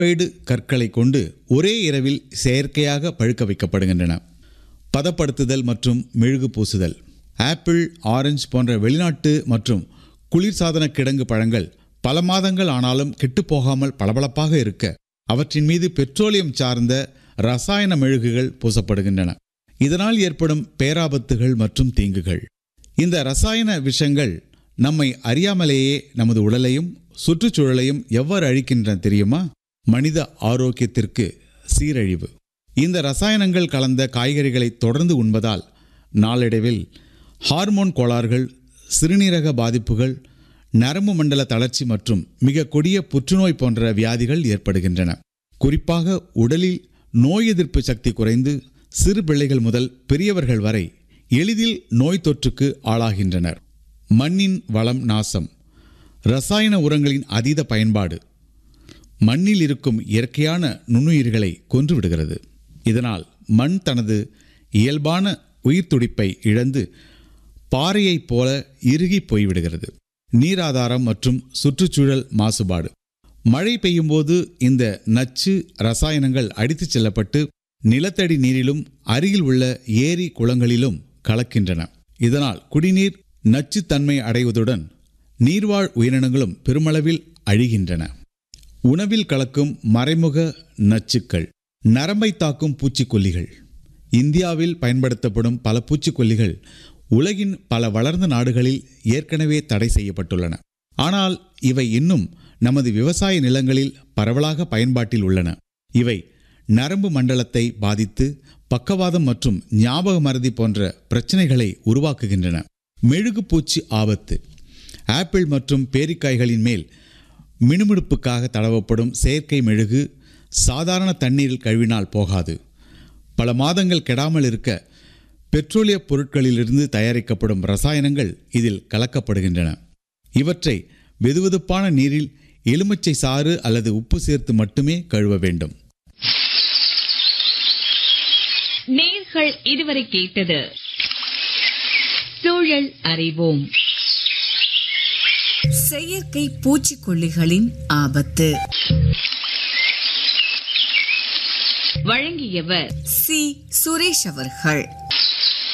Baidu கற்களை கொண்டு ஒரே இரவில் செயற்கையாக பழுக்க வைக்கப்படுகின்றன பதப்படுத்துதல் மற்றும் மெழுகு பூசுதல் ஆப்பிள் ஆரஞ்சு போன்ற வெளிநாட்டு மற்றும் குளிர்சாதன கிடங்கு பழங்கள் பல மாதங்கள் ஆனாலும் கெட்டுப்போகாமல் பளபளப்பாக இருக்க அவற்றின் மீது பெட்ரோலியம் சார்ந்த ரசாயன மெழுகுகள் பூசப்படுகின்றன இதனால் ஏற்படும் பேராபத்துகள் மற்றும் தீங்குகள் இந்த ரசாயன விஷங்கள் நம்மை அறியாமலேயே நமது உடலையும் சுற்றுச்சூழலையும் எவ்வாறு அழிக்கின்றன தெரியுமா மனித ஆரோக்கியத்திற்கு சீரழிவு இந்த ரசாயனங்கள் கலந்த காய்கறிகளை தொடர்ந்து உண்பதால் நாளடைவில் ஹார்மோன் கோளாறுகள் சிறுநீரக பாதிப்புகள் நரம்பு மண்டல தளர்ச்சி மற்றும் மிக கொடிய புற்றுநோய் போன்ற வியாதிகள் ஏற்படுகின்றன குறிப்பாக உடலில் நோய் எதிர்ப்பு சக்தி குறைந்து சிறு பிள்ளைகள் முதல் பெரியவர்கள் வரை எளிதில் நோய் தொற்றுக்கு ஆளாகின்றனர் மண்ணின் வளம் நாசம் ரசாயன உரங்களின் அதீத பயன்பாடு மண்ணில் இருக்கும் இயற்கையான நுண்ணுயிர்களை கொன்றுவிடுகிறது இதனால் மண் தனது இயல்பான உயிர் துடிப்பை இழந்து பாறையைப் போல இறுகி போய்விடுகிறது நீராதாரம் மற்றும் சுற்றுச்சூழல் மாசுபாடு மழை பெய்யும்போது இந்த நச்சு ரசாயனங்கள் அடித்துச் செல்லப்பட்டு நிலத்தடி நீரிலும் அருகில் உள்ள ஏரி குளங்களிலும் கலக்கின்றன இதனால் குடிநீர் நச்சுத்தன்மை அடைவதுடன் நீர்வாழ் உயிரினங்களும் பெருமளவில் அழிகின்றன உணவில் கலக்கும் மறைமுக நச்சுக்கள் நரம்பை தாக்கும் பூச்சிக்கொல்லிகள் இந்தியாவில் பயன்படுத்தப்படும் பல பூச்சிக்கொல்லிகள் உலகின் பல வளர்ந்த நாடுகளில் ஏற்கனவே தடை செய்யப்பட்டுள்ளன ஆனால் இவை இன்னும் நமது விவசாய நிலங்களில் பரவலாக பயன்பாட்டில் உள்ளன இவை நரம்பு மண்டலத்தை பாதித்து பக்கவாதம் மற்றும் ஞாபக மறதி போன்ற பிரச்சனைகளை உருவாக்குகின்றன மெழுகு பூச்சி ஆபத்து ஆப்பிள் மற்றும் பேரிக்காய்களின் மேல் மினுமினுப்புக்காக தடவப்படும் செயற்கை மெழுகு சாதாரண தண்ணீரில் கழுவினால் போகாது பல மாதங்கள் கெடாமல் இருக்க பெட்ரோலிய பொருட்களிலிருந்து தயாரிக்கப்படும் ரசாயனங்கள் இதில் கலக்கப்படுகின்றன இவற்றை வெதுவெதுப்பான நீரில் எலுமிச்சை சாறு அல்லது உப்பு சேர்த்து மட்டுமே கழுவ வேண்டும் நேர்கள் இதுவரை கேட்டது சூழல் அறிவோம் செயற்கை பூச்சிக்கொல்லிகளின் ஆபத்து வழங்கியவர் சி சுரேஷ் அவர்கள்